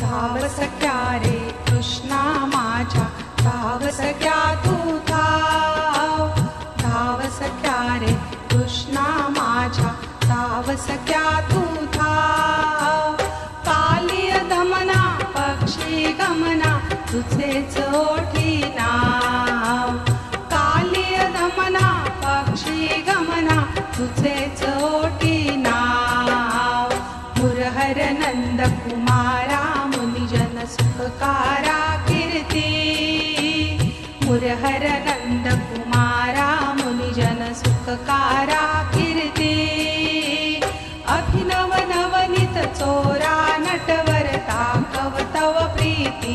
धाव सख्या रे कृष्णा माझ्या धाव सख्या तू धाव धाव सख्या रे कृष्णा माझ्या धाव सख्या तू धाव कालिय दमना पक्षी गमना तुझेच ओठी नाव कालिय दमना पक्षी गमना तुझेच ओठी नाव मुरहर नंद कुमारा मुनिजन सुखकारा कीर्ती मुरहर नंद कुमारा मुनिजन सुखकारा कीर्ती अभिनव नवनीत चोरा नटवर ताकव तव प्रीती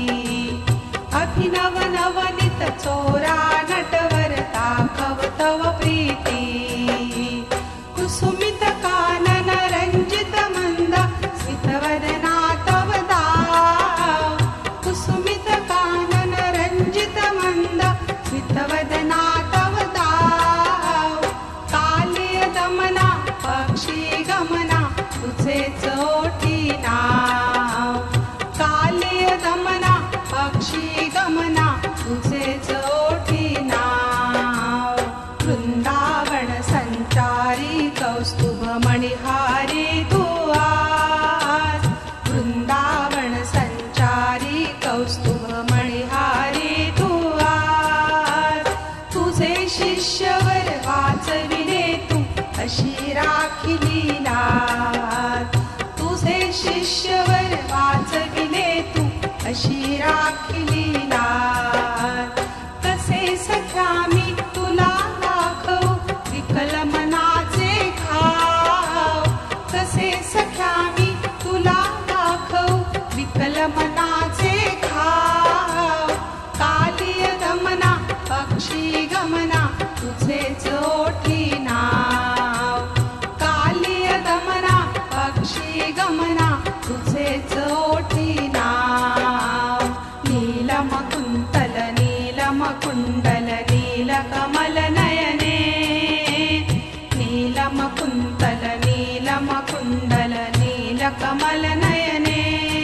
अभिनव नवनीत चोरा नटवर ताकव तव प्रीती कुसुमित कानन रञ्जित मन्द स्मितवदना तव दाव कुसुमित कानन रञ्जित मन्द स्मितवदना तव दाव कालिय दमना पक्षी गमना तुझे चोटी नाव कालिय दमना पक्षी गमना तुझे चोटी नाव वृंदावन संचारी कौस्तुभ मणिहारी तू आज वृंदावन संचारी कौस्तुभ मणिहारी तू आज तुझे शिष्यवर वाचविले तू अशी राखिली नाथ तुझे शिष्यवर वाचविले तू अशी राखिली नाथ कसे सख्या मी तुला दाखवू विकल मनाचे खाव कसे सख्या मी तुला दाखवू विकल मनाचे खाव कालिय गमना पक्षी गमना तुझे चोठी नाव कालिय गमना पक्षी गमना तुझे चोठी नाव नीलम कुंतल नीलम कुंडल नीलकमल नयने नीलम कुंतल नीलम कुंडल नीलकमल नयने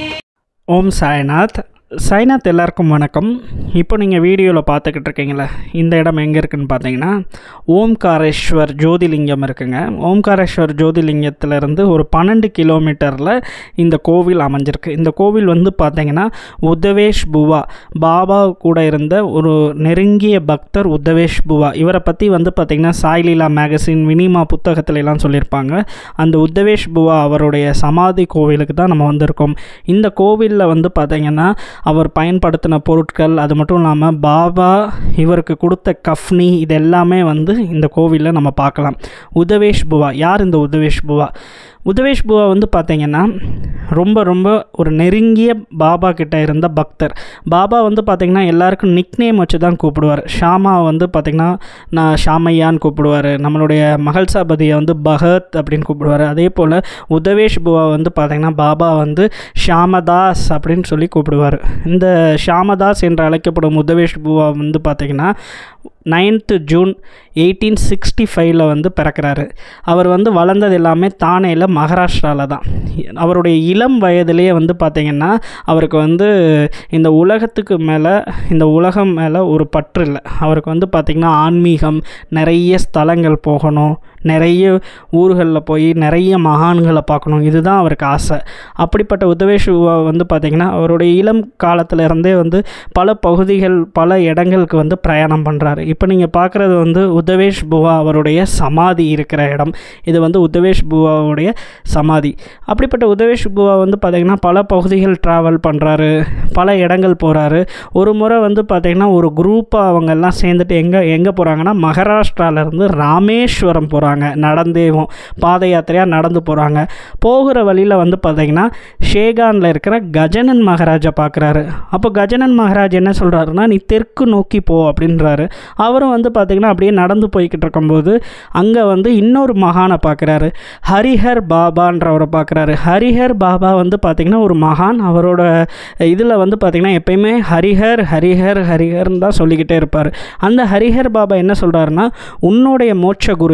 ஓம் சாய்நாத் சாய்நாத் எல்லாருக்கும் வணக்கம் இப்போ நீங்கள் வீடியோவில் பார்த்துக்கிட்டு இருக்கீங்களே இந்த இடம் எங்கே இருக்குன்னு பார்த்தீங்கன்னா ஓம்காரேஸ்வர் ஜோதிலிங்கம் இருக்குங்க ஓம்காரேஸ்வர் ஜோதிலிங்கத்திலேருந்து ஒரு பன்னெண்டு கிலோமீட்டரில் இந்த கோவில் அமைஞ்சிருக்கு இந்த கோவில் வந்து பார்த்தீங்கன்னா உத்தவேஷ் புவா பாபா கூட இருந்த ஒரு நெருங்கிய பக்தர் உத்தவேஷ் புவா இவரை பற்றி வந்து பார்த்திங்கன்னா சாய்லீலா மேகசின் வினிமா புத்தகத்துல எல்லாம் சொல்லியிருப்பாங்க அந்த உத்தவேஷ் புவா அவருடைய சமாதி கோவிலுக்கு தான் நம்ம வந்திருக்கோம் இந்த கோவிலில் வந்து பார்த்திங்கன்னா அவர் பயன்படுத்தின பொருட்கள் அது மட்டும் இல்லாமல் பாபா இவருக்கு கொடுத்த கஃப்னி இது எல்லாமே வந்து இந்த கோவிலில் நம்ம பார்க்கலாம் உதவேஷ் புவா யார் இந்த உதவேஷ் புவா உதவேஷ் புவா வந்து பார்த்திங்கன்னா ரொம்ப ரொம்ப ஒரு நெருங்கிய பாபா கிட்ட இருந்த பக்தர் பாபா வந்து பார்த்திங்கன்னா எல்லாருக்கும் நிக் நேம் வச்சு தான் கூப்பிடுவார் ஷாமா வந்து பார்த்திங்கன்னா நான் ஷாமையான்னு கூப்பிடுவார் நம்மளுடைய மகள்சாபதியை வந்து பகத் அப்படின்னு கூப்பிடுவார் அதே போல் உதவேஷ் புவா வந்து பார்த்திங்கன்னா பாபா வந்து ஷாமதாஸ் அப்படின்னு சொல்லி கூப்பிடுவார் இந்த ஷாமதாஸ் என்று அழைக்கப்படும் உதவேஷ் புவா வந்து பார்த்திங்கன்னா நைன்த்து ஜூன் எயிட்டீன் சிக்ஸ்டி ஃபைவ்ல வந்து பிறக்கிறாரு அவர் வந்து வளர்ந்தது எல்லாமே தானேயில் மகாராஷ்டிராவில் தான் அவருடைய இளம் வயதிலேயே வந்து பார்த்திங்கன்னா அவருக்கு வந்து இந்த உலகத்துக்கு மேலே இந்த உலகம் மேலே ஒரு பற்று இல்லை அவருக்கு வந்து பார்த்திங்கன்னா ஆன்மீகம் நிறைய ஸ்தலங்கள் போகணும் நிறைய ஊர்களில் போய் நிறைய மகான்களை பார்க்கணும் இதுதான் அவருக்கு ஆசை அப்படிப்பட்ட உதவேஷ் புவா வந்து பார்த்திங்கன்னா அவருடைய இளம் காலத்துல இருந்தே வந்து பல பகுதிகள் பல இடங்களுக்கு வந்து பிரயாணம் பண்ணுறாரு இப்போ நீங்கள் பார்க்குறது வந்து உதவேஷ் புவா அவருடைய சமாதி இருக்கிற இடம் இது வந்து உதவேஷ் புவாவுடைய சமாதி அப்படிப்பட்ட உதவேஷ் புவா வந்து பார்த்திங்கன்னா பல பகுதிகள் ட்ராவல் பண்ணுறாரு பல இடங்கள் போகிறாரு ஒரு முறை வந்து பார்த்திங்கன்னா ஒரு குரூப்பாக அவங்க எல்லாம் சேர்ந்துட்டு எங்கே எங்கே போகிறாங்கன்னா மகாராஷ்டிராவிலேருந்து ராமேஸ்வரம் போகிறாங்க நடந்தேவும் பாத யாத்திரையாக நடந்து போகிறாங்க போகிற வழியில் வந்து பார்த்திங்கன்னா ஷேகானில் இருக்கிற கஜனன் மகாராஜா பார்க்குறாரு அப்போ கஜனன் மகாராஜ் என்ன சொல்கிறாருன்னா நீ தெற்கு நோக்கி போ அப்படின்றாரு அவரும் வந்து பார்த்திங்கன்னா அப்படியே நடந்து போய்கிட்டு இருக்கும்போது அங்கே வந்து இன்னொரு மகானை பார்க்குறாரு ஹரிஹர் பாபான்றவரை பார்க்குறாரு ஹரிஹர் பாபா வந்து பார்த்திங்கன்னா ஒரு மகான் அவரோட இதில் வந்து பார்த்திங்கன்னா எப்பயுமே ஹரிஹர் ஹரிஹர் ஹரிஹர்னு தான் சொல்லிக்கிட்டே இருப்பார் அந்த ஹரிஹர் பாபா என்ன சொல்கிறாருன்னா உன்னுடைய மோட்ச குரு இப்போ நீங்கள்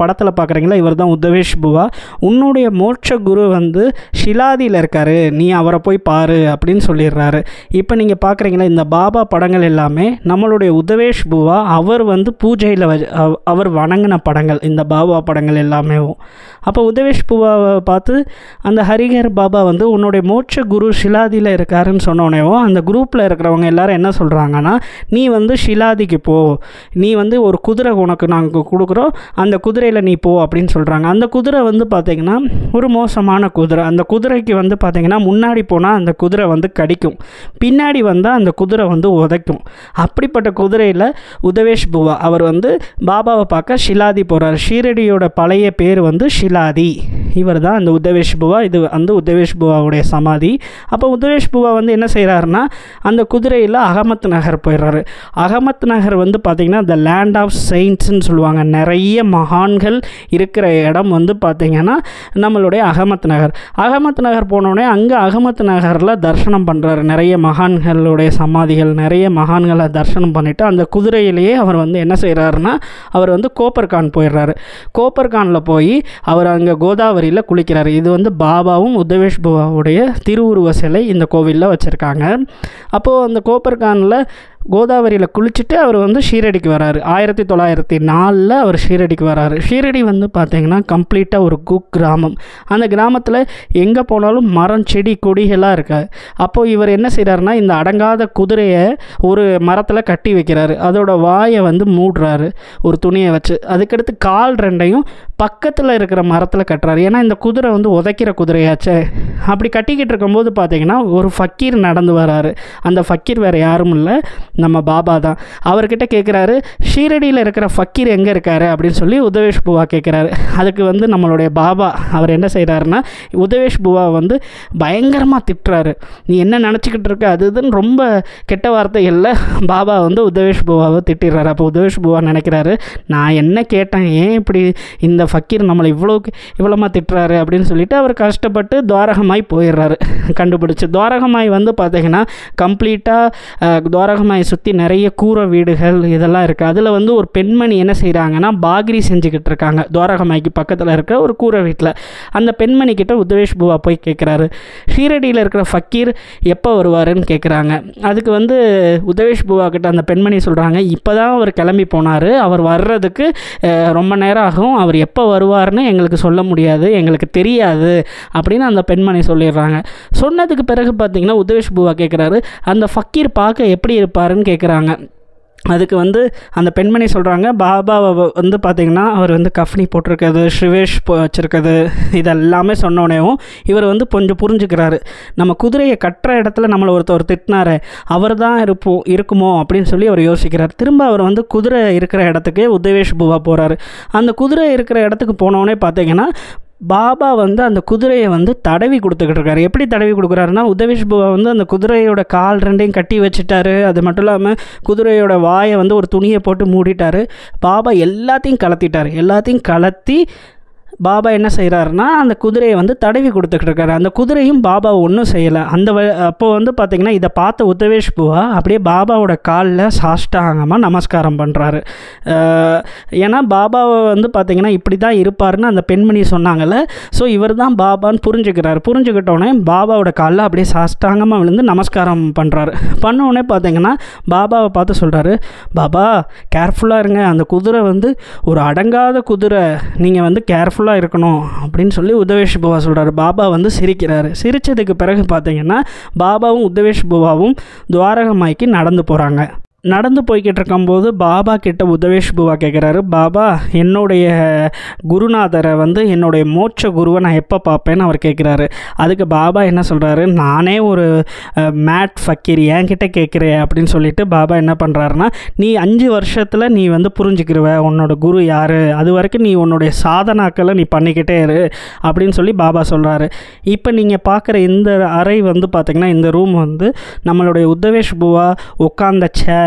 படத்தில் பார்க்குறீங்களா இவர் தான் உத்தவேஷ் புவா உன்னுடைய மோட்ச குரு வந்து ஷிலாதியில் இருக்காரு நீ அவரை போய் பாரு அப்படின்னு சொல்லிடுறாரு இப்போ நீங்கள் பார்க்குறீங்களா இந்த பாபா படங்கள் எல்லாமே நம்மளுடைய உதவேஷ் புவா அவர் வந்து பூஜையில் வ அவ- அவர் வணங்கின படங்கள் இந்த பாபா படங்கள் எல்லாமே அப்போ உதவேஷ் புவாவை பார்த்து அந்த ஹரிஹர் பாபா வந்து உன்னுடைய மோட்ச குரு ஷிலாதியில் இருக்காருன்னு சொன்னோடனேவும் அந்த குரூப்பில் இருக்கிறவங்க எல்லாரும் என்ன சொல்கிறாங்கன்னா நீ வந்து ஷிலாதிக்கு போ நீ வந்து ஒரு குதிரை உனக்கு நாங்கள் கொடுக்குறோம் அந்த குதிரையில் நீ போ அப்படின்னு சொல்கிறாங்க அந்த குதிரை வந்து பார்த்திங்கன்னா ஒரு மோசமான குதிரை அந்த குதிரைக்கு வந்து பார்த்திங்கன்னா முன்னாடி போனால் அந்த குதிரை வந்து கடிக்கும் பின்னாடி வந்தால் அந்த குதிரை வந்து உதைக்கும் அப்படிப்பட்ட குதிரையில் உதவேஷ் புவா அவர் வந்து பாபாவை பார்க்க ஷிலாதி போகிறார் ஷீரடியோட பழைய பேர் வந்து ஷிலாதி இவர் தான் அந்த உதவேஷ் புவா இது வந்து உதவேஷ் புவாவுடைய சமாதி அப்போ உதவேஷ் புவா வந்து என்ன செய்கிறாருன்னா அந்த குதிரையில் அகமத் நகர் போயிடுறாரு அகமத் நகர் வந்து பார்த்திங்கன்னா த லேண்ட் ஆஃப் செயின்ட்ஸ்னு சொல்லுவாங்க நிறைய மகான்கள் இருக்கிற இடம் வந்து பார்த்திங்கன்னா நம்மளுடைய அகமத் நகர் அகமத் நகர் போனோடனே அங்கே அகமத் நகரில் தரிசனம் பண்ணுறாரு நிறைய மகான்களுடைய சமாதிகள் நிறைய மகான்களை தரிசனம் பண்ணிவிட்டு அந்த குதிரையிலேயே அவர் வந்து என்ன செய்கிறாருன்னா அவர் வந்து கோப்பர்கான் போயிடுறாரு கோப்பர்கானில் போய் அவர் அங்கே கோதாவரியில் குளிக்கிறாரு இது வந்து பாபாவும் உத்தவேஷ் பாபாவுடைய திருவுருவ சிலை இந்த கோவிலில் வச்சுருக்காங்க அப்போது அந்த கோப்பர்கானில் கோதாவரியில் குளிச்சுட்டு அவர் வந்து ஷீரடிக்கு வராரு ஆயிரத்தி தொள்ளாயிரத்தி நாலில் அவர் ஷீரடிக்கு வராரு ஷீரடி வந்து பார்த்தீங்கன்னா கம்ப்ளீட்டாக ஒரு குக் கிராமம் அந்த கிராமத்தில் எங்கே போனாலும் மரம் செடி கொடிகளாக இருக்காது அப்போது இவர் என்ன செய்கிறாருன்னா இந்த அடங்காத குதிரையை ஒரு மரத்தில் கட்டி வைக்கிறாரு அதோட வாயை வந்து மூடுறாரு ஒரு துணியை வச்சு அதுக்கடுத்து கால் ரெண்டையும் பக்கத்தில் இருக்கிற மரத்தில் கட்டுறாரு ஏன்னா இந்த குதிரை வந்து உதைக்கிற குதிரையாச்சே அப்படி கட்டிக்கிட்டு இருக்கும்போது பார்த்தீங்கன்னா ஒரு ஃபக்கீர் நடந்து வராரு அந்த ஃபக்கீர் வேறு யாரும் இல்லை நம்ம பாபா தான் அவர்கிட்ட கேட்குறாரு ஷீரடியில் இருக்கிற ஃபக்கீர் எங்கே இருக்காரு அப்படின்னு சொல்லி உதவேஷ் புவா கேட்குறாரு அதுக்கு வந்து நம்மளுடைய பாபா அவர் என்ன செய்கிறாருன்னா உதவேஷ் புவா வந்து பயங்கரமாக திட்டுறாரு நீ என்ன நினச்சிக்கிட்டு இருக்க அது இதுன்னு ரொம்ப கெட்ட வார்த்தைகளில் பாபா வந்து உதவேஷ் புவாவை திட்டிடுறாரு அப்போ உதவேஷ் புவா நினைக்கிறாரு நான் என்ன கேட்டேன் ஏன் இப்படி இந்த ஃபக்கீர் நம்மளை இவ்வளோ இவ்வளோமா திட்டுறாரு அப்படின்னு சொல்லிட்டு அவர் கஷ்டப்பட்டு துவாரகமாய் போயிடுறாரு கண்டுபிடிச்சு துவாரகமாய் வந்து பார்த்தீங்கன்னா கம்ப்ளீட்டாக துவாரகமாய் சுற்றி நிறைய கூரை வீடுகள் இதெல்லாம் இருக்குது அதில் வந்து ஒரு பெண்மணி என்ன செய்கிறாங்கன்னா பாகிரி செஞ்சுக்கிட்டு இருக்காங்க துவாரகமாய்க்கு பக்கத்தில் இருக்கிற ஒரு கூரை வீட்டில் அந்த பெண்மணி கிட்ட உதவேஷ் புவா போய் கேட்குறாரு ஷீரடியில் இருக்கிற ஃபக்கீர் எப்போ வருவாருன்னு கேட்குறாங்க அதுக்கு வந்து உதவேஷ் புவா கிட்ட அந்த பெண்மணி சொல்கிறாங்க இப்போ தான் அவர் கிளம்பி போனார் அவர் வர்றதுக்கு அஹ், ரொம்ப நேரம் ஆகும் அவர் எப்போ வருவார்னு எங்களுக்கு சொல்ல முடியாது எங்களுக்கு தெரியாது அப்படின்னு அந்த பெண்மணி சொல்லிடுறாங்க சொன்னதுக்கு பிறகு பார்த்தீங்கன்னா உதவேஷ் புவா கேட்குறாரு அந்த ஃபக்கீர் பார்க்க எப்படி இருப்பாருன்னு கேட்குறாங்க அதுக்கு வந்து அந்த பெண்மணி சொல்கிறாங்க பாபாவை வ- வந்து பார்த்திங்கன்னா அவர் வந்து கஃப்னி போட்டிருக்கிறது ஷிவேஷ் போ- வச்சிருக்கிறது இதெல்லாமே சொன்னோடனேவும் இவர் வந்து கொஞ்சம் புரிஞ்சுக்கிறாரு நம்ம குதிரையை கட்டுற இடத்துல நம்மளை ஒருத்தர் திட்டினாரே அவர் தான் இருப்போம் இருக்குமோ அப்படின்னு சொல்லி அவர் யோசிக்கிறார் திரும்ப அவர் வந்து குதிரை இருக்கிற இடத்துக்கே உதவேஷ் புவா போகிறாரு அந்த குதிரை இருக்கிற இடத்துக்கு போனோடனே பார்த்தீங்கன்னா பாபா வந்து அந்த குதிரையை வந்து தடவி கொடுத்துக்கிட்டு இருக்காரு எப்படி தடவி கொடுக்குறாருன்னா உதவேஷ் புவா வந்து அந்த குதிரையோட கால் ரெண்டையும் கட்டி வச்சுட்டாரு அது மட்டும் இல்லாமல் குதிரையோட வாயை வந்து ஒரு துணியை போட்டு மூடிட்டாரு பாபா எல்லாத்தையும் கலத்திட்டாரு எல்லாத்தையும் கலத்தி பாபா என்ன செய்கிறாருன்னா அந்த குதிரையை வந்து தடவி கொடுத்துக்கிட்டு இருக்காரு அந்த குதிரையும் பாபா ஒன்றும் செய்யலை அந்த வ அப்போ வந்து பார்த்திங்கன்னா இதை பார்த்த உத்தவேஷ் புவா அப்படியே பாபாவோட காலில் சாஷ்டாங்கமாக நமஸ்காரம் பண்ணுறாரு ஏன்னா பாபாவை வந்து பார்த்திங்கன்னா இப்படி தான் இருப்பாருன்னு அந்த பெண்மணி சொன்னாங்கல்ல ஸோ இவர் தான் பாபான்னு புரிஞ்சுக்கிறாரு புரிஞ்சுக்கிட்டோடனே பாபாவோட காலில் அப்படியே சாஷ்டாங்கமாக விழுந்து நமஸ்காரம் பண்ணுறாரு பண்ண உடனே பார்த்தீங்கன்னா பாபாவை பார்த்து சொல்கிறாரு பாபா கேர்ஃபுல்லாக இருங்க அந்த குதிரை வந்து ஒரு அடங்காத குதிரை நீங்கள் வந்து கேர்ஃபுல்லாக இருக்கணும் அப்படின்னு சொல்லி உதவேஷ் புவா சொல்கிறாரு பாபா வந்து சிரிக்கிறாரு சிரித்ததுக்கு பிறகு பார்த்தீங்கன்னா பாபாவும் உதவேஷ் புவாவும் துவாரகமாய்க்கு நடந்து போகிறாங்க நடந்து போய்கிட்டு இருக்கும்போது பாபா கிட்ட உதவேஷ் புவா கேட்குறாரு பாபா என்னுடைய குருநாதரை வந்து என்னுடைய மோட்ச குருவை நான் எப்போ பார்ப்பேன்னு அவர் கேட்குறாரு அதுக்கு பாபா என்ன சொல்கிறாரு நானே ஒரு அஹ், மேட் ஃபக்கீர் என்கிட்ட கேட்குறே அப்படின்னு சொல்லிட்டு பாபா என்ன பண்ணுறாருன்னா நீ அஞ்சு வருஷத்தில் நீ வந்து புரிஞ்சுக்கிருவ உன்னோட குரு யார் அது வரைக்கும் நீ உன்னுடைய சாதனாக்களை நீ பண்ணிக்கிட்டே இரு அப்படின்னு சொல்லி பாபா சொல்கிறாரு இப்போ நீங்கள் பார்க்குற இந்த அறை வந்து பார்த்திங்கன்னா இந்த ரூம் வந்து நம்மளுடைய உத்தவேஷ் புவா உட்கார்ந்த சேர்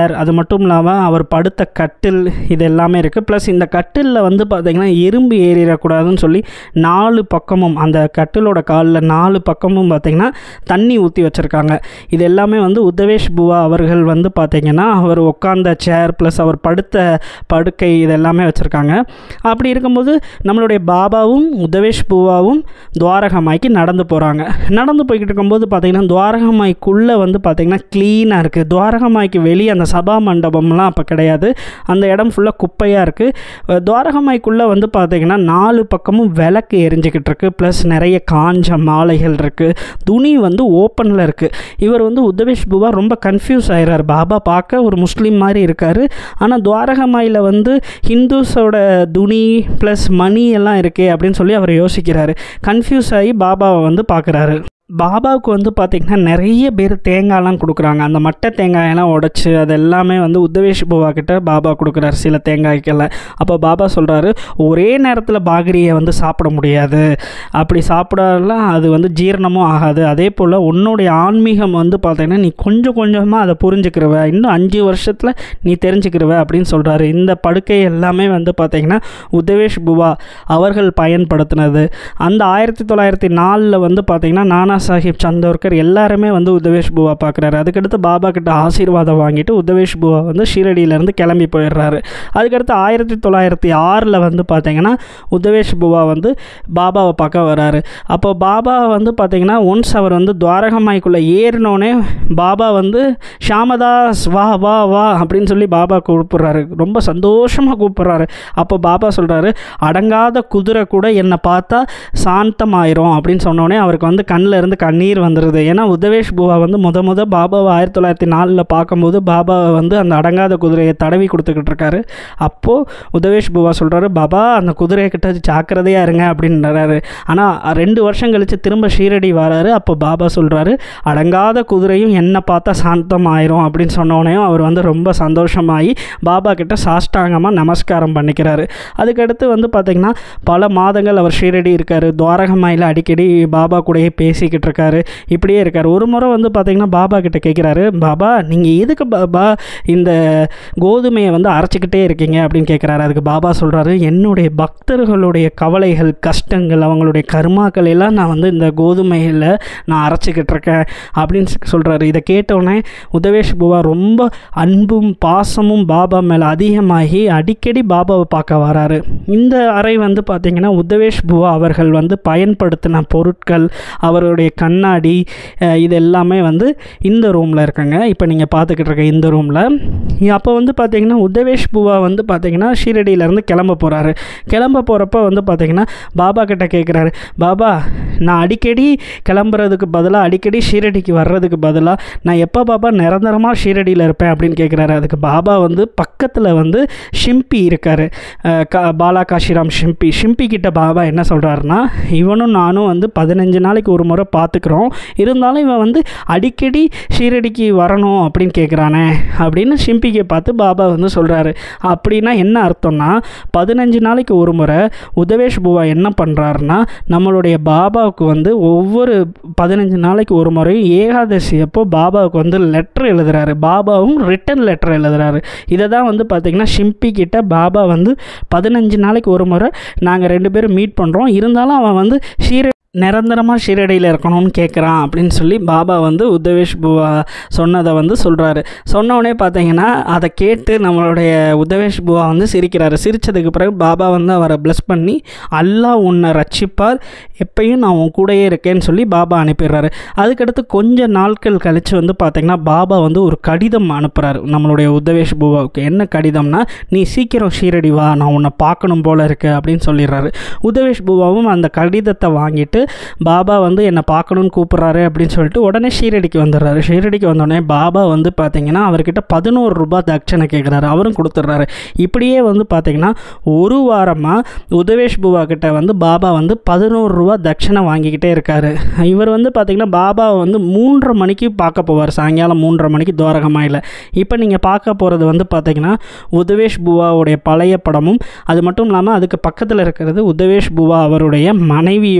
சேர் அது மட்டும் இல்லாமல் அவர் படுத்த கட்டில் இது எல்லாமே இருக்குது ப்ளஸ் இந்த கட்டிலில் வந்து பார்த்திங்கன்னா எறும்பு ஏறிடக்கூடாதுன்னு சொல்லி நாலு பக்கமும் அந்த கட்டிலோட காலில் நாலு பக்கமும் பார்த்திங்கன்னா தண்ணி ஊற்றி வச்சுருக்காங்க இது எல்லாமே வந்து உத்தவேஷ் புவா அவர்கள் வந்து பார்த்திங்கன்னா அவர் உட்காந்த சேர் ப்ளஸ் அவர் படுத்த படுக்கை இது எல்லாமே வச்சுருக்காங்க அப்படி இருக்கும்போது நம்மளுடைய பாபாவும் உதவேஷ் பூவாவும் துவாரகமாய்க்கு நடந்து போகிறாங்க நடந்து போய்கிட்டு இருக்கும்போது பார்த்திங்கன்னா துவாரகமாய்க்குள்ளே வந்து பார்த்திங்கன்னா க்ளீனாக இருக்குது துவாரகமாய்க்கு வெளியே அந்த சபா மண்டபம்லாம் அப்போ கிடையாது அந்த இடம் ஃபுல்லாக குப்பையாக இருக்குது துவாரகமாய்க்குள்ளே வந்து பார்த்திங்கன்னா நாலு பக்கமும் விளக்கு எரிஞ்சுக்கிட்டு இருக்குது ப்ளஸ் நிறைய காஞ்ச மாலைகள் இருக்குது துணி வந்து ஓப்பனில் இருக்குது இவர் வந்து உதவேஷ் பூவா ரொம்ப கன்ஃபியூஸ் ஆயிடுறார் பாபா பார்க்க ஒரு முஸ்லீம் மாதிரி இருக்கார் ஆனால் துவாரகமாயில் வந்து ஹிந்துஸோட துணி ப்ளஸ் மணி எல்லாம் இருக்கே அப்படின்னு சொல்லி அவர் யோசிக்கிறாரு கன்ஃபியூஸ் ஆகி பாபாவை வந்து பார்க்குறாரு பாபாவுக்கு வந்து பார்த்திங்கன்னா நிறைய பேர் தேங்காய்லாம் கொடுக்குறாங்க அந்த மட்டை தேங்காயெல்லாம் உடச்சி அது எல்லாமே வந்து உத்தவேஷ் பூவா கிட்ட பாபா கொடுக்குறாரு சில தேங்காய்க்கெல்லாம் அப்போ பாபா சொல்கிறாரு ஒரே நேரத்தில் பாகரியை வந்து சாப்பிட முடியாது அப்படி சாப்பிடலாம் அது வந்து ஜீரணமும் ஆகாது அதே போல் உன்னுடைய ஆன்மீகம் வந்து பார்த்தீங்கன்னா நீ கொஞ்சம் கொஞ்சமாக அதை புரிஞ்சுக்கிறவ இன்னும் அஞ்சு வருஷத்தில் நீ தெரிஞ்சுக்கிறவ அப்படின்னு சொல்கிறாரு இந்த படுக்கை எல்லாமே வந்து பார்த்திங்கன்னா உதவேஷ் புவா அவர்கள் பயன்படுத்தினது அந்த ஆயிரத்தி தொள்ளாயிரத்தி நாலில் வந்து பார்த்திங்கன்னா நானா சாஹிப் சந்தோர்கர் எல்லாருமே வந்து உதவேஷ் புவா பார்க்குறாரு அதுக்கடுத்து பாபா கிட்ட ஆசீர்வாதம் வாங்கிட்டு உதவேஷ் புவா வந்து ஷீரடியிலேருந்து கிளம்பி போயிடுறாரு அதுக்கடுத்து ஆயிரத்தி தொள்ளாயிரத்தி ஆறில் வந்து பார்த்திங்கன்னா உதவேஷ் புவா வந்து பாபாவை பார்க்க வராரு அப்போ பாபா வந்து பார்த்திங்கன்னா ஒன்ஸ் அவர் வந்து துவாரகமாய்க்குள்ளே ஏறினோடனே பாபா வந்து ஷாமதாஸ் வா வா வா அப்படின்னு சொல்லி பாபா கூப்பிட்றாரு ரொம்ப சந்தோஷமாக கூப்பிட்றாரு அப்போ பாபா சொல்கிறாரு அடங்காத குதிரை கூட என்னை பார்த்தா சாந்தமாயிரும் அப்படின்னு சொன்னோடனே அவருக்கு வந்து கண்ணில் இருந்து கண்ணீர் வந்துடுது ஏன்னா உதவேஷ் பூவா வந்து முத முத பாபாவை ஆயிரத்தி தொள்ளாயிரத்தி நாலில் பார்க்கும்போது பாபாவை வந்து அந்த அடங்காத குதிரையை தடவி கொடுத்துக்கிட்டு இருக்காரு அப்போது உதவேஷ் பூவா சொல்கிறாரு பாபா அந்த குதிரையை கிட்ட ஜாக்கிரதையாக இருங்க அப்படின்றாரு ஆனால் ரெண்டு வருஷம் கழித்து திரும்ப ஷீரடி வராரு அப்போ பாபா சொல்கிறாரு அடங்காத குதிரையும் என்னை பார்த்தா சாந்தம் ஆயிரும் அப்படின்னு சொன்னோடனையும் அவர் வந்து ரொம்ப சந்தோஷமாகி பாபா கிட்ட சாஷ்டாங்கமாக நமஸ்காரம் பண்ணிக்கிறாரு அதுக்கடுத்து வந்து பார்த்திங்கன்னா பல மாதங்கள் அவர் ஷீரடி இருக்கார் துவாரகமாயில் அடிக்கடி பாபா கூடயே பேசிக்கிட்டு இருக்காரு இப்படியே இருக்கார் ஒரு முறை வந்து பார்த்திங்கன்னா பாபா கிட்ட கேட்குறாரு பாபா நீங்கள் எதுக்கு பாபா இந்த கோதுமையை வந்து அரைச்சிக்கிட்டே இருக்கீங்க அப்படின்னு கேட்குறாரு அதுக்கு பாபா சொல்கிறாரு என்னுடைய பக்தர்களுடைய கவலைகள் கஷ்டங்கள் அவங்களுடைய கர்மாக்கள் எல்லாம் நான் வந்து இந்த கோதுமையில் நான் அரைச்சிக்கிட்டு இருக்கேன் அப்படின்னு சொல்கிறாரு இதை கேட்டவுடனே உதவேஷ் புவா ரொம்ப அன்பும் பாசமும் பாபா மேலே அதிகமாகி அடிக்கடி பாபாவை பார்க்க வராரு இந்த அறை வந்து பார்த்திங்கன்னா உதவேஷ் புவா அவர்கள் வந்து பயன்படுத்தின பொருட்கள் அவருடைய கண்ணாடி அஹ், இது எல்லாமே வந்து இந்த ரூமில் இருக்குங்க இப்போ நீங்கள் பார்த்துக்கிட்டு இருக்க இந்த ரூமில் அப்போ வந்து பார்த்தீங்கன்னா உதவேஷ் புவா வந்து பார்த்தீங்கன்னா ஷீரடியிலேருந்து கிளம்ப போகிறாரு கிளம்ப போகிறப்ப வந்து பார்த்தீங்கன்னா பாபா கிட்ட கேட்குறாரு பாபா நான் அடிக்கடி கிளம்புறதுக்கு பதிலாக அடிக்கடி ஷீரடிக்கு வர்றதுக்கு பதிலாக நான் எப்போ பாபா நிரந்தரமாக ஷீரடியில் இருப்பேன் அப்படின்னு கேட்குறாரு அதுக்கு பாபா வந்து பக்கத்தில் வந்து ஷிம்பி இருக்கார் கா பாலா காஷிராம் ஷிம்பி ஷிம்பி கிட்ட பாபா என்ன சொல்கிறாருன்னா இவனும் நானும் வந்து பதினஞ்சு நாளைக்கு ஒரு முறை பார்த்துக்குறோம் இருந்தாலும் இவன் வந்து அடிக்கடி ஷீரடிக்கு வரணும் அப்படின்னு கேட்குறானே அப்படின்னு ஷிம்பிக்கு பார்த்து பாபா வந்து சொல்கிறாரு அப்படின்னா என்ன அர்த்தம்னா பதினஞ்சு நாளைக்கு ஒரு முறை உதவேஷ் புவா என்ன பண்ணுறாருன்னா நம்மளுடைய பாபாவுக்கு வந்து ஒவ்வொரு பதினஞ்சு நாளைக்கு ஒரு முறையும் ஏகாதசி அப்போ பாபாவுக்கு வந்து லெட்டர் எழுதுறாரு பாபாவும் ரிட்டன் லெட்டர் எழுதுறாரு இதை தான் வந்து பார்த்திங்கன்னா ஷிம்பி கிட்ட பாபா வந்து பதினஞ்சு நாளைக்கு ஒரு முறை நாங்கள் ரெண்டு பேரும் மீட் பண்ணுறோம் இருந்தாலும் அவன் வந்து ஷீர நிரந்தரமாக ஷீரடியில் இருக்கணும்னு கேட்குறான் அப்படின்னு சொல்லி பாபா வந்து உதவேஷ் புவா சொன்னதை வந்து சொல்கிறாரு சொன்னோடனே பார்த்தீங்கன்னா அதை கேட்டு நம்மளுடைய உதவேஷ் புவா வந்து சிரிக்கிறாரு சிரித்ததுக்கு பிறகு பாபா வந்து அவரை ப்ளஸ் பண்ணி அல்லாஹ் உன்னை ரட்சிப்பார் எப்பயும் நான் உன் கூடயே இருக்கேன்னு சொல்லி பாபா அனுப்பிடுறாரு அதுக்கடுத்து கொஞ்ச நாட்கள் கழித்து வந்து பார்த்திங்கன்னா பாபா வந்து ஒரு கடிதம் அனுப்புகிறாரு நம்மளுடைய உதவேஷ் புவாவுக்கு என்ன கடிதம்னா நீ சீக்கிரம் ஷீரடி வா நான் உன்னை பார்க்கணும் போல இருக்கு அப்படின்னு சொல்லிடுறாரு உதவேஷ் புவாவும் அந்த கடிதத்தை வாங்கிட்டு பாபா வந்து என்னை பார்க்கணும்னு கூப்பிட்றாரு அப்படின்னு சொல்லிட்டு உடனே ஷீரடிக்கு வந்துடுறாரு ஷீரடிக்கு வந்தோடனே பாபா வந்து பார்த்தீங்கன்னா அவர்கிட்ட பதினோரு ரூபாய் தட்சணை கேட்குறாரு அவரும் கொடுத்துட்றாரு இப்படியே வந்து பார்த்தீங்கன்னா ஒரு வாரமாக உதவேஷ் புவா கிட்ட வந்து பாபா வந்து பதினோரு ரூபா தட்சணை வாங்கிக்கிட்டே இருக்காரு இவர் வந்து பார்த்தீங்கன்னா பாபாவை வந்து மூன்றரை மணிக்கு பார்க்க போவார் சாயங்காலம் மூன்றரை மணிக்கு துவாரகமாயில் இப்போ நீங்கள் பார்க்க போகிறது வந்து பார்த்தீங்கன்னா உதவேஷ் புவாவுடைய பழைய படமும் அது மட்டும் இல்லாமல் அதுக்கு பக்கத்தில் இருக்கிறது உதவேஷ் புவா அவருடைய மனைவியோட படம்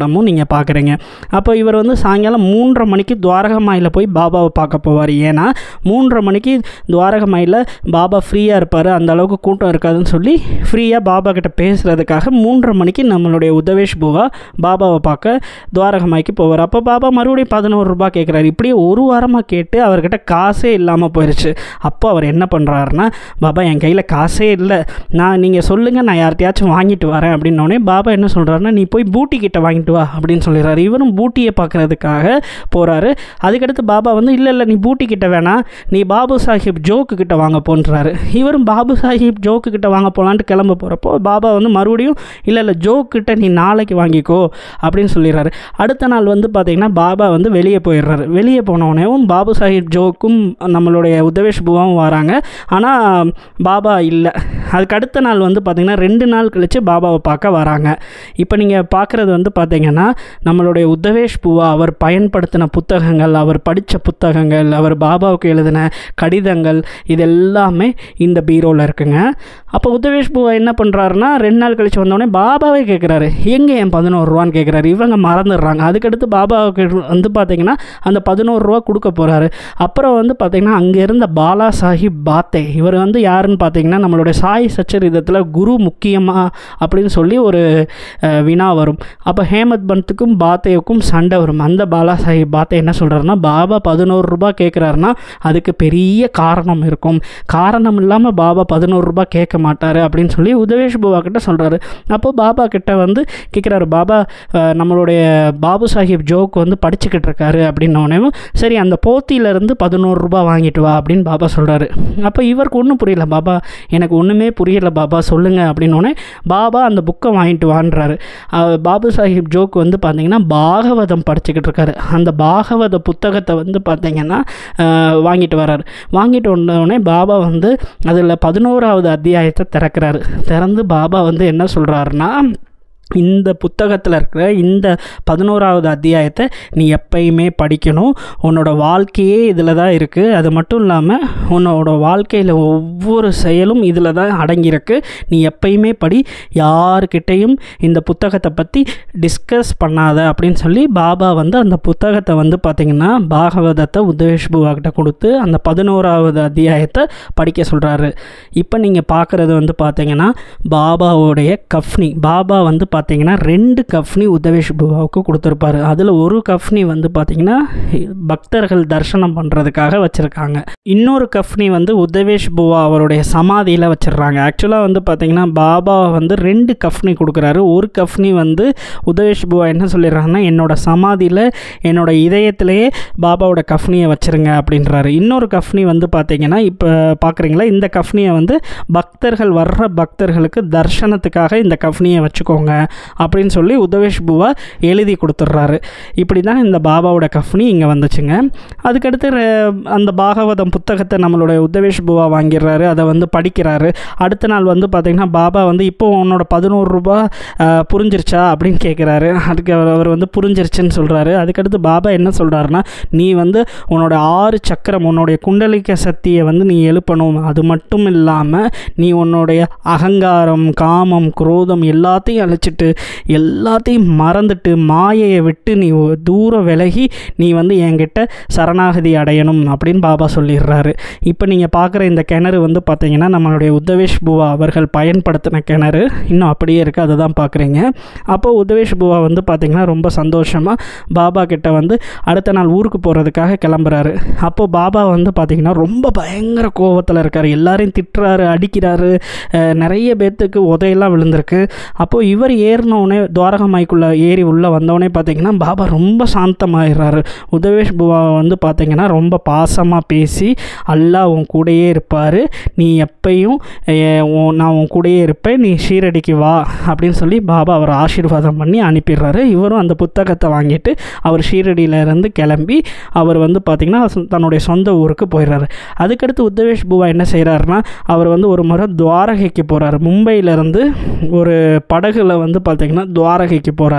இடமும் நீங்கள் பார்க்குறீங்க அப்போ இவர் வந்து சாயங்காலம் மூன்றரை மணிக்கு துவாரகமாயில் போய் பாபாவை பார்க்க போவார் ஏன்னா மூன்றரை மணிக்கு துவாரகமாயில் பாபா ஃப்ரீயாக இருப்பார் அந்த அளவுக்கு கூட்டம் இருக்காதுன்னு சொல்லி ஃப்ரீயாக பாபா கிட்ட பேசுகிறதுக்காக மூன்றரை மணிக்கு நம்மளுடைய உதவேஷ் பூவா பாபாவை பார்க்க துவாரகமாய்க்கு போவார் அப்போ பாபா மறுபடியும் பதினோரு ரூபாய் கேட்குறாரு இப்படியே ஒரு வாரமாக கேட்டு அவர்கிட்ட காசே இல்லாமல் போயிடுச்சு அப்போ அவர் என்ன பண்ணுறாருன்னா பாபா என் கையில் காசே இல்லை நான் நீங்கள் சொல்லுங்கள் நான் யார்கிட்டயாச்சும் வாங்கிட்டு வரேன் அப்படின்னோடனே பாபா என்ன சொல்கிறாருன்னா நீ போய் பூட்டி கிட்ட வாங்கிட்டு வா அப்படின்னு சொல்லிடுறாரு இவரும் பூட்டியை பார்க்குறதுக்காக போகிறாரு அதுக்கடுத்து பாபா வந்து இல்லை இல்லை நீ பூட்டி கிட்ட வேணாம் நீ பாபு சாஹிப் ஜோக்கு கிட்ட வாங்க போன்றாரு இவரும் பாபு சாஹிப் ஜோக்கு கிட்ட வாங்க போகலான்ட்டு கிளம்ப போகிறப்போ பாபா வந்து மறுபடியும் இல்லை இல்லை ஜோக் கிட்ட நீ நாளைக்கு வாங்கிக்கோ அப்படின்னு சொல்லிடுறாரு அடுத்த நாள் வந்து பார்த்திங்கன்னா பாபா வந்து வெளியே போயிடுறாரு வெளியே போனவுடனேவும் பாபு சாஹிப் ஜோக்கும் நம்மளுடைய உதவேஷ் பூவாவும் வராங்க ஆனால் பாபா இல்லை அதுக்கு அடுத்த நாள் வந்து பார்த்திங்கன்னா ரெண்டு நாள் கழித்து பாபாவை பார்க்க வராங்க இப்போ நீங்கள் பார்க்குறது வந்து பார்த்திங்கன்னா நம்மளுடைய உத்தவேஷ் பூவா அவர் பயன்படுத்தின புத்தகங்கள் அவர் படித்த புத்தகங்கள் அவர் பாபாவுக்கு எழுதின கடிதங்கள் இது எல்லாமே இந்த பீரோவில் இருக்குங்க அப்போ உத்தவேஷ் பூவா என்ன பண்ணுறாருன்னா ரெண்டு நாள் கழித்து வந்தோடனே பாபாவே கேட்குறாரு எங்கே என் பதினோரு ரூபான்னு கேட்குறாரு இவங்க மறந்துடுறாங்க அதுக்கடுத்து பாபாவுக்கு வந்து பார்த்திங்கன்னா அந்த பதினோரு ரூபா கொடுக்க போகிறாரு அப்புறம் வந்து பார்த்திங்கன்னா அங்கே இருந்த பாலா சாஹிப் பாத்தே இவர் வந்து யாருன்னு பார்த்தீங்கன்னா நம்மளுடைய சாய் சச்சரிதத்தில் குரு முக்கியமாக அப்படின்னு சொல்லி ஒரு அஹ், வினா வரும் அப்போ ஹேமத் பந்துக்கும் பாத்தேவுக்கும் சண்டை வரும் அந்த பாலா சாஹிப் பாத்தே என்ன சொல்கிறாருன்னா பாபா பதினோரு ரூபாய் கேட்குறாருன்னா அதுக்கு பெரிய காரணம் இருக்கும் காரணம் இல்லாமல் பாபா பதினோரு ரூபாய் கேட்க மாட்டார் அப்படின்னு சொல்லி உதவேஷ் பாபா கிட்ட சொல்கிறாரு அப்போ பாபா கிட்ட வந்து கேட்குறாரு பாபா அஹ், நம்மளுடைய பாபு சாஹிப் ஜோக் வந்து படிச்சுக்கிட்டு இருக்காரு அப்படின்னோடனேவும் சரி அந்த போத்தியிலேருந்து பதினோரு ரூபாய் வாங்கிட்டு வா அப்படின்னு பாபா சொல்கிறாரு அப்போ இவருக்கு ஒன்றும் புரியல பாபா எனக்கு ஒன்றுமே புரியல பாபா சொல்லுங்கள் அப்படின்னோடனே பாபா அந்த புக்கை வாங்கிட்டு வான்றாரு அஹ், பாபு சாஹிப் ஜோக் வந்து பார்த்தீங்கன்னா பாகவதம் படிச்சுக்கிட்டு இருக்காரு அந்த பாகவத புத்தகத்தை வந்து பார்த்தீங்கன்னா அஹ், வாங்கிட்டு வராரு வாங்கிட்டு வந்தோடனே பாபா வந்து அதில் பதினோராவது அத்தியாயத்தை திறக்கிறாரு திறந்து பாபா வந்து என்ன சொல்கிறாருன்னா இந்த புத்தகத்தில் இருக்கிற இந்த பதினோராவது அத்தியாயத்தை நீ எப்பயுமே படிக்கணும் உன்னோட வாழ்க்கையே இதில் தான் இருக்குது அது மட்டும் இல்லாமல் உன்னோட வாழ்க்கையில் ஒவ்வொரு செயலும் இதில் தான் அடங்கியிருக்கு நீ எப்பயுமே படி யாருக்கிட்டேயும் இந்த புத்தகத்தை பற்றி டிஸ்கஸ் பண்ணாத அப்படின்னு சொல்லி பாபா வந்து அந்த புத்தகத்தை வந்து பார்த்திங்கன்னா பாகவதத்தை உதவேஷ் கிட்ட கொடுத்து அந்த பதினோராவது அத்தியாயத்தை படிக்க சொல்கிறாரு இப்போ நீங்கள் பார்க்குறது வந்து பார்த்தீங்கன்னா பாபாவுடைய கஃப்னி பாபா வந்து பார்த்தீங்கன்னா ரெண்டு கஃப்னி உதவேஷ் புவாவுக்கு கொடுத்துருப்பாரு அதில் ஒரு கஃப்னி வந்து பார்த்தீங்கன்னா பக்தர்கள் தரிசனம் பண்ணுறதுக்காக வச்சுருக்காங்க இன்னொரு கஃப்னி வந்து உதவேஷ் புவா அவருடைய சமாதியில் வச்சிடுறாங்க ஆக்சுவலாக வந்து பார்த்தீங்கன்னா பாபா வந்து ரெண்டு கஃப்னி கொடுக்குறாரு ஒரு கஃப்னி வந்து உதவேஷ் புவா என்ன சொல்லிடுறாங்கன்னா என்னோட சமாதியில் என்னோட இதயத்திலேயே பாபாவோட கஃப்னியை வச்சிருங்க அப்படின்றாரு இன்னொரு கஃப்னி வந்து பார்த்தீங்கன்னா இப்போ பார்க்குறீங்களா இந்த கஃப்னியை வந்து பக்தர்கள் வர்ற பக்தர்களுக்கு தர்ஷனத்துக்காக இந்த கஃப்னியை வச்சுக்கோங்க அப்படின்னு சொல்லி உதவேஷ் பூவா எழுதி கொடுத்துட்றாரு இப்படி தான் இந்த பாபாவோட கஃப்னி இங்கே வந்துச்சுங்க அதுக்கடுத்து ரெ- அந்த பாகவதம் புத்தகத்தை நம்மளுடைய உதவேஷ் பூவா வாங்கிடுறாரு அதை வந்து படிக்கிறாரு அடுத்த நாள் வந்து பார்த்திங்கன்னா பாபா வந்து இப்போ உன்னோட பதினோரு ரூபா அஹ், புரிஞ்சிருச்சா அப்படின்னு கேட்குறாரு அதுக்கு அவர் அவர் வந்து புரிஞ்சிருச்சுன்னு சொல்கிறாரு அதுக்கடுத்து பாபா என்ன சொல்கிறாருன்னா நீ வந்து உன்னோட ஆறு சக்கரம் உன்னுடைய குண்டலிக்க சக்தியை வந்து நீ எழுப்பணும் அது மட்டும் இல்லாமல் நீ உன்னுடைய அகங்காரம் காமம் குரோதம் எல்லாத்தையும் அழிச்சிட்டு எல்லாத்தையும் மறந்துட்டு மாயையை விட்டு நீ ஒ- தூரம் விலகி நீ வந்து என்கிட்ட சரணாகதி அடையணும் அப்படின்னு பாபா சொல்லிடுறாரு இப்போ நீங்கள் பார்க்குற இந்த கிணறு வந்து பார்த்தீங்கன்னா நம்மளுடைய உத்தவேஷ் பூவா அவர்கள் பயன்படுத்தின கிணறு இன்னும் அப்படியே இருக்குது அதை தான் பார்க்குறீங்க அப்போ உதவேஷ் பூவா வந்து பார்த்தீங்கன்னா ரொம்ப சந்தோஷமாக பாபா கிட்ட வந்து அடுத்த நாள் ஊருக்கு போகிறதுக்காக கிளம்புறாரு அப்போ பாபா வந்து பார்த்தீங்கன்னா ரொம்ப பயங்கர கோவத்தில் இருக்கார் எல்லாரையும் திட்டுறாரு அடிக்கிறாரு அஹ் நிறைய பேர்த்துக்கு உதையெல்லாம் விழுந்திருக்கு அப்போது இவர் ஏறினோடனே துவாரகமாய்க்குள்ளே ஏறி உள்ளே வந்தோடனே பார்த்தீங்கன்னா பாபா ரொம்ப சாந்தமாயிடுறாரு உதவேஷ் புவா வந்து பார்த்தீங்கன்னா ரொம்ப பாசமாக பேசி அல்லாஹ் உன் கூடயே இருப்பார் நீ எப்பயும் அஹ், உன்- நான் உன் கூடயே இருப்பேன் நீ ஷீரடிக்கு வா அப்படின்னு சொல்லி பாபா அவர் ஆசீர்வாதம் பண்ணி அனுப்பிடுறாரு இவரும் அந்த புத்தகத்தை வாங்கிட்டு அவர் ஷீரடியில இருந்து கிளம்பி அவர் வந்து பார்த்திங்கன்னா சொ- தன்னுடைய சொந்த ஊருக்கு போயிடுறாரு அதுக்கடுத்து உத்தவேஷ் பூவா என்ன செய்கிறாருன்னா அவர் வந்து ஒரு முறை துவாரகைக்கு போகிறாரு மும்பையிலேருந்து ஒரு படகுல வந்து பார்த்திங்கன்னா துவாரகைக்கு போகிறாரு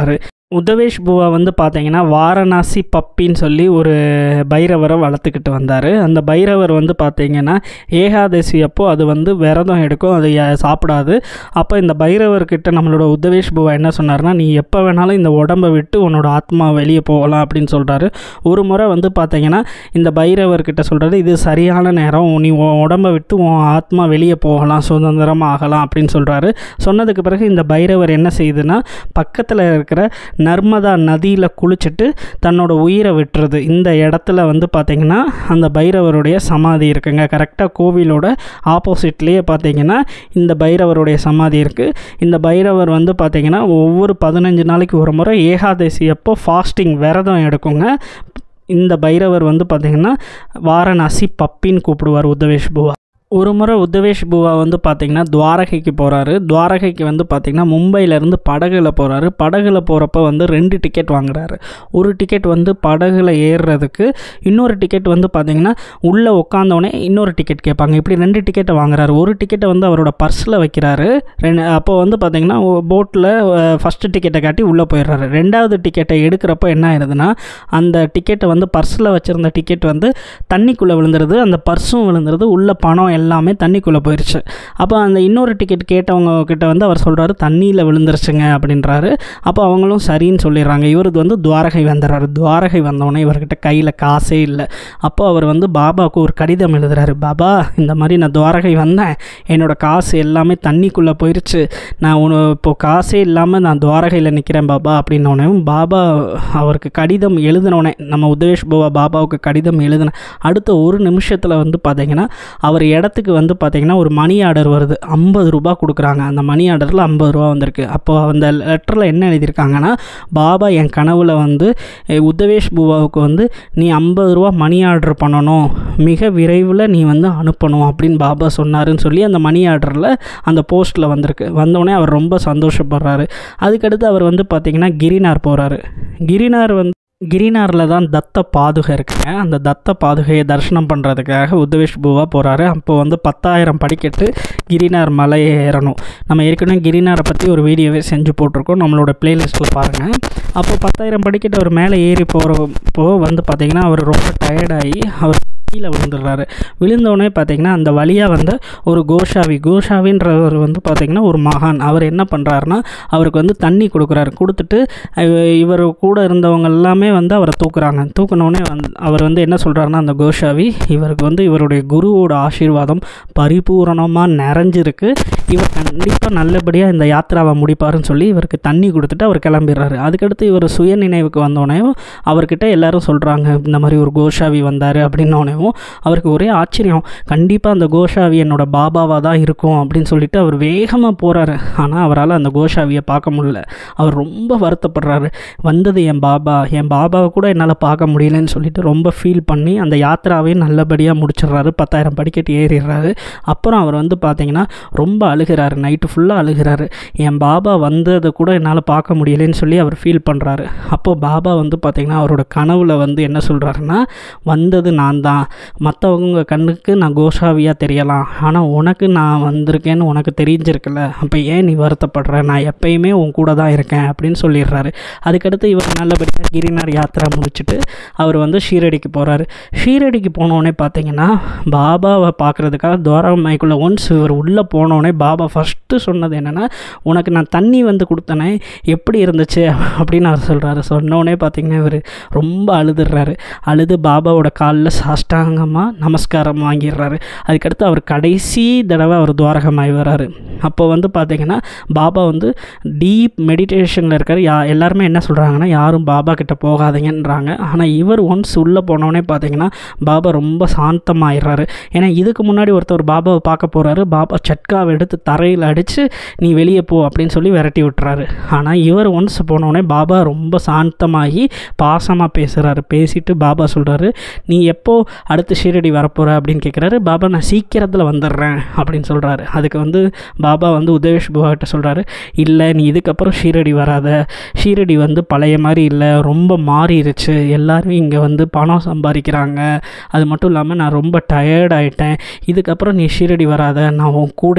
உதவேஷ் பூவா வந்து பார்த்தீங்கன்னா வாரணாசி பப்பின்னு சொல்லி ஒரு பைரவரை வளர்த்துக்கிட்டு வந்தார் அந்த பைரவர் வந்து பார்த்தீங்கன்னா ஏகாதசி அப்போ அது வந்து விரதம் எடுக்கும் அது யா- சாப்பிடாது அப்போ இந்த பைரவர்கிட்ட நம்மளோட உதவேஷ் பூவா என்ன சொன்னார்னா நீ எப்போ வேணாலும் இந்த உடம்பை விட்டு உன்னோட ஆத்மா வெளியே போகலாம் அப்படின்னு சொல்கிறாரு ஒரு முறை வந்து பார்த்தீங்கன்னா இந்த பைரவர்கிட்ட சொல்கிறாரு இது சரியான நேரம் நீ உன் உடம்பை விட்டு உன் ஆத்மா வெளியே போகலாம் சுதந்திரமாக ஆகலாம் அப்படின்னு சொல்கிறாரு சொன்னதுக்கு பிறகு இந்த பைரவர் என்ன செய்யுதுன்னா பக்கத்தில் இருக்கிற நர்மதா நதியில் குளிச்சுட்டு தன்னோட உயிரை விட்டுறது இந்த இடத்துல வந்து பார்த்திங்கன்னா அந்த பைரவருடைய சமாதி இருக்குங்க கரெக்டாக கோவிலோட ஆப்போசிட்லேயே பார்த்தீங்கன்னா இந்த பைரவருடைய சமாதி இருக்குது இந்த பைரவர் வந்து பார்த்திங்கன்னா ஒவ்வொரு பதினஞ்சு நாளைக்கு ஒரு முறை ஏகாதசி அப்போ ஃபாஸ்டிங் விரதம் எடுக்குங்க இந்த பைரவர் வந்து பார்த்திங்கன்னா வாரணாசி பப்பின்னு கூப்பிடுவார் உதவேஷ் புவா ஒரு முறை உத்தவேஷ் பூவா வந்து பார்த்திங்கன்னா துவாரகைக்கு போகிறாரு துவாரகைக்கு வந்து பார்த்திங்கன்னா மும்பையிலேருந்து படகுல போகிறாரு படகுல போகிறப்ப வந்து ரெண்டு டிக்கெட் வாங்குறாரு ஒரு டிக்கெட் வந்து படகுல ஏறுறதுக்கு இன்னொரு டிக்கெட் வந்து பார்த்திங்கன்னா உள்ளே உட்காந்தோடனே இன்னொரு டிக்கெட் கேட்பாங்க இப்படி ரெண்டு டிக்கெட்டை வாங்குறாரு ஒரு டிக்கெட்டை வந்து அவரோட பர்ஸில் வைக்கிறாரு ரெண்டு அப்போ வந்து பார்த்திங்கன்னா போட்டில் ஃபஸ்ட்டு டிக்கெட்டை காட்டி உள்ளே போயிடுறாரு ரெண்டாவது டிக்கெட்டை எடுக்கிறப்ப என்ன ஆயிருதுன்னா அந்த டிக்கெட்டை வந்து பர்ஸில் வச்சுருந்த டிக்கெட் வந்து தண்ணிக்குள்ளே விழுந்துருது அந்த பர்ஸும் விழுந்துருது உள்ள பணம் எல்லாமே தண்ணிக்குள்ளே போயிடுச்சு அப்போ அந்த இன்னொரு டிக்கெட் கேட்டவங்க கிட்ட வந்து அவர் சொல்கிறாரு தண்ணியில் விழுந்துருச்சுங்க அப்படின்றாரு அப்போ அவங்களும் சரின்னு சொல்லிடுறாங்க இவரது வந்து துவாரகை வந்துடுறாரு துவாரகை வந்தோடனே இவர்கிட்ட கையில் காசே இல்லை அப்போ அவர் வந்து பாபாவுக்கு ஒரு கடிதம் எழுதுறாரு பாபா இந்த மாதிரி நான் துவாரகை வந்தேன் என்னோடய காசு எல்லாமே தண்ணிக்குள்ளே போயிடுச்சு நான் உன இப்போது காசே இல்லாமல் நான் துவாரகையில் நிற்கிறேன் பாபா அப்படின்னோடனே பாபா அவருக்கு கடிதம் எழுதினோடனே நம்ம உதவேஷ் பாபா பாபாவுக்கு கடிதம் எழுதின அடுத்த ஒரு நிமிஷத்தில் வந்து பார்த்தீங்கன்னா அவர் இடத்துக்கு வந்து பார்த்தீங்கன்னா ஒரு மணி ஆர்டர் வருது ஐம்பது ரூபா கொடுக்குறாங்க அந்த மணி ஆர்டரில் ஐம்பது ரூபா வந்திருக்கு அப்போ அந்த லெட்டரில் என்ன எழுதியிருக்காங்கன்னா பாபா என் கனவுல வந்து "ஏய், உதவேஷ் பூபாவுக்கு வந்து நீ ஐம்பது ரூபா மணி ஆர்டர் பண்ணணும் மிக விரைவில் நீ வந்து அனுப்பணும் அப்படின்னு பாபா சொன்னாருன்னு சொல்லி அந்த மணி ஆர்டரில் அந்த போஸ்ட்டில் வந்திருக்கு வந்தோடனே அவர் ரொம்ப சந்தோஷப்படுறாரு அதுக்கடுத்து அவர் வந்து பார்த்திங்கன்னா கிரினார் போகிறாரு கிரினார் வந்து கிரினாரில் தான் தத்த பாதுகை இருக்குங்க அந்த தத்த பாதுகையை தரிசனம் பண்ணுறதுக்காக உத்தவேஷ் பூவா போகிறாரு அப்போ வந்து பத்தாயிரம் படிக்கட்டு கிரினார் மலையை ஏறணும் நம்ம ஏற்கனவே கிரினாரை பற்றி ஒரு வீடியோவே செஞ்சு போட்டிருக்கோம் நம்மளோட பிளேலிஸ்ட்டில் பாருங்கள் அப்போ பத்தாயிரம் படிக்கட்டு அவர் மேலே ஏறி போகிறப்போ வந்து பார்த்திங்கன்னா அவர் ரொம்ப டயர்டாகி அவர் கீழே விழுந்துடுறாரு விழுந்தோடனே பார்த்தீங்கன்னா அந்த வழியாக வந்த ஒரு கோஷாவி கோஷாவின்றவர் வந்து பார்த்திங்கன்னா ஒரு மகான் அவர் என்ன பண்ணுறாருன்னா அவருக்கு வந்து தண்ணி கொடுக்குறாரு கொடுத்துட்டு இவ- இவர் கூட இருந்தவங்க எல்லாமே வந்து அவரை தூக்குறாங்க தூக்குனோடனே வந்து அவர் வந்து என்ன சொல்கிறாருன்னா அந்த கோஷாவி இவருக்கு வந்து இவருடைய குருவோட ஆசீர்வாதம் பரிபூரணமாக நிறைஞ்சிருக்கு இவர் கண்டிப்பாக நல்லபடியாக இந்த யாத்திராவை முடிப்பாருன்னு சொல்லி இவருக்கு தண்ணி கொடுத்துட்டு அவர் கிளம்பிடுறாரு அதுக்கடுத்து இவர் சுய நினைவுக்கு வந்தோடனே அவர்கிட்ட எல்லாரும் சொல்கிறாங்க இந்த மாதிரி ஒரு கோஷாவி வந்தார் அப்படின்னோடனேவும் அவருக்கு ஒரே ஆச்சரியம் கண்டிப்பாக அந்த கோஷாவி என்னோட பாபாவாக தான் இருக்கும் அப்படின்னு சொல்லிட்டு அவர் வேகமாக போகிறாரு ஆனால் அவரால் அந்த கோஷாவியை பார்க்க முடியல அவர் ரொம்ப வருத்தப்படுறாரு வந்தது என் பாபா என் பாபாவை கூட என்னால் பார்க்க முடியலன்னு சொல்லிட்டு ரொம்ப ஃபீல் பண்ணி அந்த யாத்திராவையும் நல்லபடியாக முடிச்சிடுறாரு பத்தாயிரம் படிக்கட்டு ஏறிடுறாரு அப்புறம் அவர் வந்து பார்த்தீங்கன்னா ரொம்ப அழுகிறாரு நைட்டு ஃபுல்லாக அழுகிறாரு என் பாபா வந்ததை கூட என்னால் பார்க்க முடியலன்னு சொல்லி அவர் ஃபீல் பண்ணுறாரு அப்போது பாபா வந்து பார்த்திங்கன்னா அவரோட கனவுல வந்து என்ன சொல்கிறாருன்னா வந்தது நான் தான் மற்றவங்க கண்ணுக்கு நான் கோஷாவியாக தெரியலாம் ஆனால் உனக்கு நான் வந்திருக்கேன்னு உனக்கு தெரிஞ்சிருக்குல்ல அப்போ ஏன் நீ வருத்தப்படுற நான் எப்பயுமே உன் கூட தான் இருக்கேன் அப்படின்னு சொல்லிடுறாரு அதுக்கடுத்து இவர் நல்லபடியாக கிரினார் யாத்திரா முடிச்சுட்டு அவர் வந்து ஷீரடிக்கு போகிறாரு ஷீரடிக்கு போனோடனே பார்த்தீங்கன்னா பாபாவை பார்க்குறதுக்காக துவாரமைக்குள்ளே ஒன்ஸ் இவர் உள்ளே போனோடனே பாபா ஃபஸ்ட்டு சொன்னது என்னென்னா உனக்கு நான் தண்ணி வந்து கொடுத்தனே எப்படி இருந்துச்சு அப்படின்னு அவர் சொல்கிறாரு சொன்னோடனே பார்த்தீங்கன்னா இவர் ரொம்ப அழுதுடுறாரு அழுது பாபாவோட காலில் சாஷ்டாங்கமாக நமஸ்காரம் வாங்கிடுறாரு அதுக்கடுத்து அவர் கடைசி தடவை அவர் துவாரகமாகி வராரு அப்போ வந்து பார்த்தீங்கன்னா பாபா வந்து டீப் மெடிடேஷனில் இருக்கார் யா எல்லாருமே என்ன சொல்கிறாங்கன்னா யாரும் பாபா கிட்ட போகாதீங்கன்றாங்க ஆனால் இவர் ஒன்ஸ் உள்ளே போனோடனே பார்த்தீங்கன்னா பாபா ரொம்ப சாந்தமாயிடுறாரு ஏன்னா இதுக்கு முன்னாடி ஒருத்தர் பாபாவை பார்க்க போகிறாரு பாபா சட்காவை எடுத்து தரையில் அடித்து நீ வெளியே போ அப்படின்னு சொல்லி விரட்டி விட்டுறாரு ஆனால் இவர் ஒன்ஸ் போனோடனே பாபா ரொம்ப சாந்தமாகி பாசமாக பேசுகிறாரு பேசிட்டு பாபா சொல்கிறாரு நீ எப்போ அடுத்து ஷீரடி வரப்போகிற அப்படின்னு கேட்குறாரு பாபா நான் சீக்கிரத்தில் வந்துடுறேன் அப்படின்னு சொல்கிறாரு அதுக்கு வந்து பாபா வந்து உதவேஷ் பாபா கிட்ட சொல்கிறாரு இல்லை நீ இதுக்கப்புறம் ஷீரடி வராத ஷீரடி வந்து பழைய மாதிரி இல்லை ரொம்ப மாறிடுச்சு எல்லாரும் இங்கே வந்து பணம் சம்பாதிக்கிறாங்க அது மட்டும் இல்லாமல் நான் ரொம்ப டயர்ட் ஆயிட்டேன் இதுக்கப்புறம் நீ ஷீரடி வராத நான் உன் கூடயே இருக்கேன்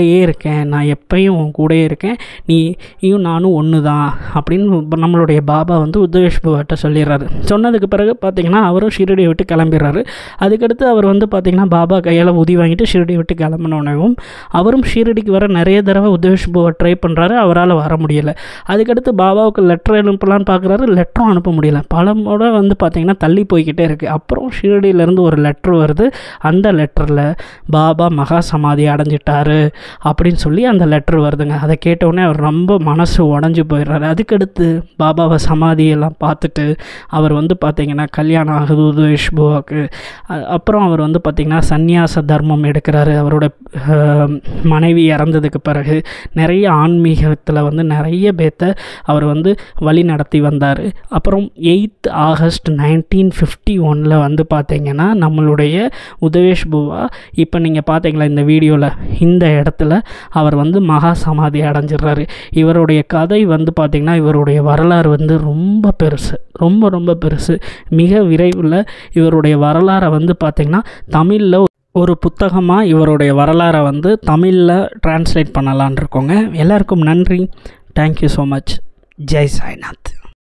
இருக்கேன் நான் எப்பயும் உன் கூடயே இருக்கேன் நீ நீயும் நானும் ஒன்று தான் அப்படின்னு இப்ப நம்மளுடைய பாபா வந்து உத்தவேஷ் பாபாட்ட சொல்லிடுறாரு சொன்னதுக்கு பிறகு பார்த்தீங்கன்னா அவரும் ஷிரடியை விட்டு கிளம்பிடுறாரு அதுக்கடுத்து அவர் வந்து பார்த்தீங்கன்னா பாபா கையால் உதி வாங்கிட்டு ஷிரடியை விட்டு கிளம்பினோடனேவும் அவரும் ஷீரடிக்கு வர நிறைய தடவை உதவேஷ் பாபா ட்ரை பண்ணுறாரு அவரால் வர முடியல அதுக்கடுத்து பாபாவுக்கு லெட்டர் அனுப்பலான்னு பார்க்குறாரு லெட்டரும் அனுப்ப முடியல பல முறை வந்து பார்த்தீங்கன்னா தள்ளி போய்கிட்டே இருக்குது அப்புறம் ஷீரடியிலேருந்து ஒரு லெட்ரு வருது அந்த லெட்டரில் பாபா மகா சமாதி அடைஞ்சிட்டாரு அப்படின்னு சொல்லி அந்த லெட்ரு வருதுங்க அதை கேட்டவுடனே அவர் ரொம்ப மனசு உடஞ்சி போயிடுறாரு அதுக்கடுத்து பாபாவை சமாதியெல்லாம் பார்த்துட்டு அவர் வந்து பார்த்தீங்கன்னா கல்யாணம் ஆகுது உதவேஷ் பாபாவுக்கு அ- அப்புறம் அவர் வந்து பார்த்திங்கன்னா சந்நியாச தர்மம் எடுக்கிறாரு அவரோட அஹ், மனைவி இறந்ததுக்கு பிறகு நிறைய ஆன்மீகத்தில் வந்து நிறைய பேர்த்த அவர் வந்து வழி நடத்தி வந்தார் அப்புறம் எயித் ஆகஸ்ட் நைன்டீன் ஃபிஃப்டி ஒனில் வந்து பார்த்தீங்கன்னா நம்மளுடைய உதவேஷ் புவா இப்போ நீங்கள் பார்த்தீங்களா இந்த வீடியோவில் இந்த இடத்துல அவர் வந்து மகா சமாதி அடைஞ்சிடுறாரு இவருடைய கதை வந்து பார்த்திங்கன்னா இவருடைய வரலாறு வந்து ரொம்ப பெருசு ரொம்ப ரொம்ப பெருசு மிக விரைவில் இவருடைய வரலாறை வந்து பார்த்திங்கன்னா தமிழில் ஒரு புத்தகமாக இவருடைய வரலாறை வந்து தமிழில் டிரான்ஸ்லேட் பண்ணலான் இருக்கோங்க எல்லாருக்கும் நன்றி thank you so much Jai Sainath